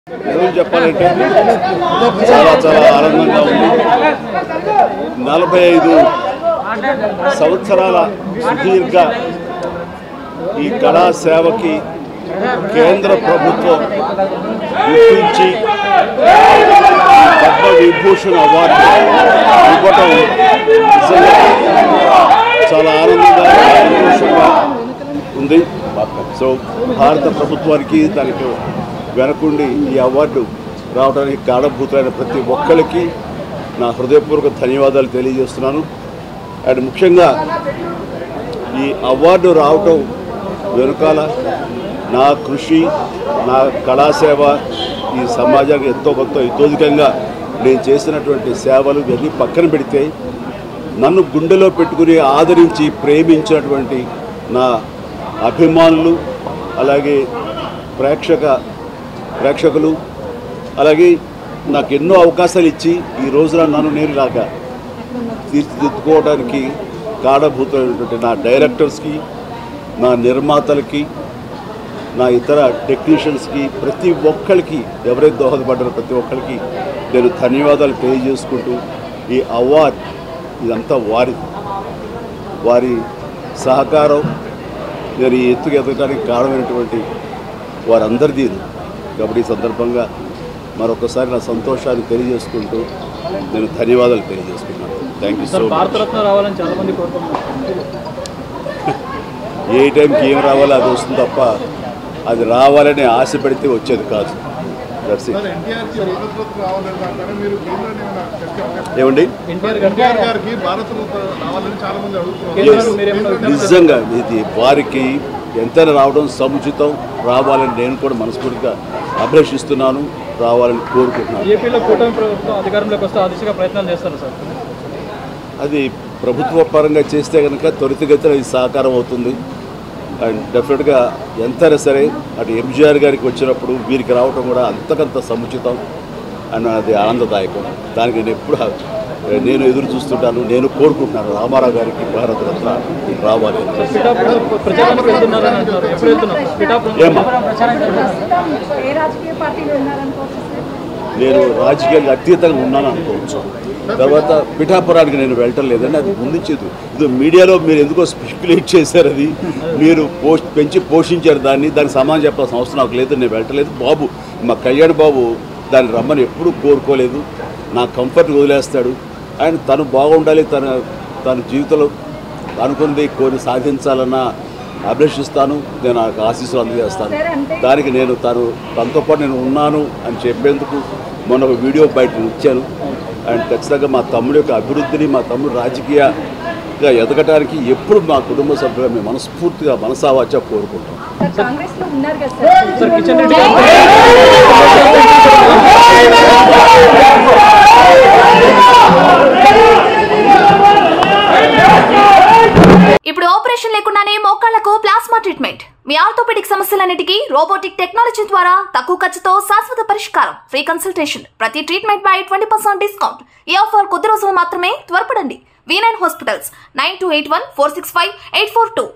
నిజం చెప్పాలంటే చాలా చాలా ఆనందంగా ఉంది నలభై ఐదు సంవత్సరాల సుదీర్ఘ ఈ కళా సేవకి కేంద్ర ప్రభుత్వం గుర్తించి పద్మ విభూషణ్ అవార్డు ఇవ్వటం నిజంగా చాలా ఆనందంగా సంతోషంగా ఉంది సో భారత ప్రభుత్వానికి దానికి వెనకుండి ఈ అవార్డు రావడానికి కారణభూతులైన ప్రతి ఒక్కరికి నా హృదయపూర్వక ధన్యవాదాలు తెలియజేస్తున్నాను అండ్ ముఖ్యంగా ఈ అవార్డు రావటం వెనుకాల నా కృషి నా కళాసేవ ఈ సమాజానికి ఎంతో కొంత ఇతోధికంగా నేను చేసినటువంటి సేవలు ఇవన్నీ పక్కన పెడితే నన్ను గుండెలో పెట్టుకుని ఆదరించి ప్రేమించినటువంటి నా అభిమానులు అలాగే ప్రేక్షక ప్రేక్షకులు అలాగే నాకు ఎన్నో అవకాశాలు ఇచ్చి ఈ రోజున నన్ను నేను ఇలాగా తీర్చిదిద్దుకోవడానికి కారణభూతమైనటువంటి నా డైరెక్టర్స్కి నా నిర్మాతలకి నా ఇతర టెక్నీషియన్స్కి ప్రతి ఒక్కరికి ఎవరైతే దోహదపడ్డారో ప్రతి ఒక్కరికి నేను ధన్యవాదాలు తెలియజేసుకుంటూ ఈ అవార్డ్ ఇదంతా వారి వారి సహకారం నేను ఈ ఎత్తుకు ఎదగడానికి కారణమైనటువంటి వారందరిది కాబట్టి ఈ సందర్భంగా మరొకసారి నా సంతోషాన్ని తెలియజేసుకుంటూ నేను ధన్యవాదాలు తెలియజేసుకున్నాను thank you so sir much Bharat Ratna రావాలని చాలా మంది కోరుకుంటున్నారు ఏ టైంకి ఏం రావాలో అది వస్తుంది తప్ప అది రావాలని ఆశ పెడితే వచ్చేది కాదు దట్స్ ఇట్ ఎన్టీఆర్కి భారతరత్న రావాలని అంటారా మీరు కేంద్రాన్ని ఏమైనా చర్చ- ఏమండి ఎన్టీఆర్ ఎన్టీఆర్ గారు గారికి భారతరత్న రావాలని చాలా మంది అడుగుతున్నారు కేంద్రం Yes. మీరేమన్నా నిజంగా ఇది వారికి ఎంతైనా రావడం సముచితం రావాలని నేను కూడా మనస్ఫూర్తిగా అభిలషిస్తున్నాను రావాలని కోరుకుంటున్నాను ఏపీలో కూటమి ప్రభుత్వం అధికారంలోకి వస్తే ఆ దిశగా ప్రయత్నాలు చేస్తారు సార్ అది ప్రభుత్వ పరంగా చేస్తే కనుక త్వరితగతిన ఇది సహకారం అవుతుంది అండ్ డెఫినెట్గా ఎంతైనా సరే అటు ఎంజీఆర్ గారికి వచ్చినప్పుడు వీరికి రావటం కూడా అంతకంత సముచితం అండ్ అది ఆనందదాయకం దానికి నేను ఎప్పుడు నేను ఎదురు చూస్తుంటాను నేను కోరుకుంటున్నాను రామారావు గారికి భారతరత్న రావాలి అని. సార్ పిఠాపురం ప్రచారానికి వెళ్తున్నారని అంటున్నారు ఎప్పుడు వెళ్తున్నారు పిఠాపురం ఏమ్మా ప్రస్తుతం ఏ రాజకీయ పార్టీలో ఉన్నారనుకోవచ్చు సార్ నేను రాజకీయాలకు అతీతంగా ఉన్నాను అనుకోవచ్చు తర్వాత పిఠాపురానికి నేను వెళ్ళటం లేదండి అది ముందుంచేది ఇది మీడియాలో మీరు ఎందుకో స్పెక్యులేట్ చేశారు అది మీరు పోస్ట్ పెంచి పోషించారు దాన్ని దానికి సమాధానం చెప్పాల్సిన అవసరం నాకు లేదు నేను వెళ్ళటలేదు బాబు మా కళ్యాణ్ బాబు దాన్ని రమ్మని ఎప్పుడూ కోరుకోలేదు నా కంఫర్ట్ వదిలేస్తాడు అండ్ తను బాగుండాలి తన తన జీవితంలో అనుకున్నది కోరి సాధించాలన్న అభిలషిస్తాను నేను నాకు ఆశీస్సులు అందజేస్తాను దానికి నేను తను తనతో పాటు నేను ఉన్నాను అని చెప్పేందుకు మొన్న ఒక వీడియో బయట ఇచ్చాను అండ్ ఖచ్చితంగా మా తమ్ముడి యొక్క అభివృద్ధిని మా తమ్ముడు రాజకీయంగా ఎదగటానికి ఎప్పుడు మా కుటుంబ సభ్యులు మేము మనస్ఫూర్తిగా మనసావాచ కోరుకుంటాం సార్ కాంగ్రెస్ లో ఉన్నారు కదా సార్ సార్ కిషన్ రెడ్డి గారు ఇప్పుడు ఆపరేషన్ లేకుండానే మోకాళ్లకు ప్లాస్మా ట్రీట్మెంట్ మీ ఆర్థోపెడిక్ సమస్యలన్నిటికీ రోబోటిక్ టెక్నాలజీ ద్వారా తక్కువ ఖర్చుతో శాశ్వత పరిష్కారం ఫ్రీ కన్సల్టేషన్ ప్రతి ట్రీట్మెంట్ పై ట్వంటీ పర్సెంట్ డిస్కౌంట్ ఈ ఆఫర్ కొద్ది రోజులు మాత్రమే త్వరపడండి V nine hospitals nine two eight one four six five eight four two